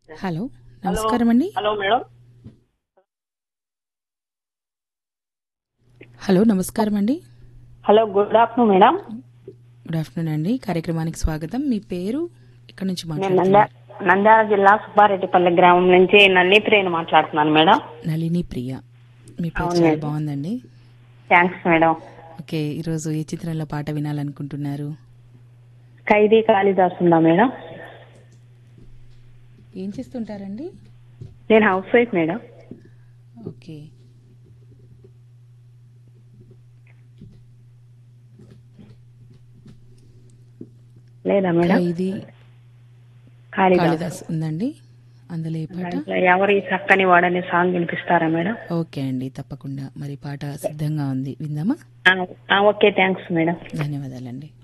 Hello నమస్కారం అండి hello madam hello నమస్కారం అండి hello good afternoon madam good afternoon అండి కార్యక్రమానికి స్వాగతం మీ పేరు ఇక్కడ నుంచి నేను మాట్లాడుతున్నారు నంద్యా నంద్యాల జిల్లా సుబ్బారెడ్డిపల్లి గ్రామం నుంచి నల్లి ప్రియని మాట్లాడుతున్నాను మేడం నళిని ప్రియ మీ పేరు అవును చాలా మేడం. బాగుందండి థ్యాంక్స్ మేడం ఓకే ఈరోజు ఏ చిత్రంలో పాట వినాలనుకుంటున్నారు ఖైదీ కాళిదాస్ ఉందా మేడం ఏం చేస్తుంటారండి నేను హౌస్ వైఫ్ మేడం ఓకే లేదా మేడం ఇది కాళిదాస్ కాళిదాస్ ఉందండి అందులో ఏ పాట దాంట్లో ఎవరి చక్కని వాడని సాంగ్ వినిపిస్తారా మేడం ఓకే అండి తప్పకుండా మరి పాట సిద్ధంగా ఉంది విందామా ఆ, ఆ, ఓకే థ్యాంక్స్ మేడం ధన్యవాదాలండి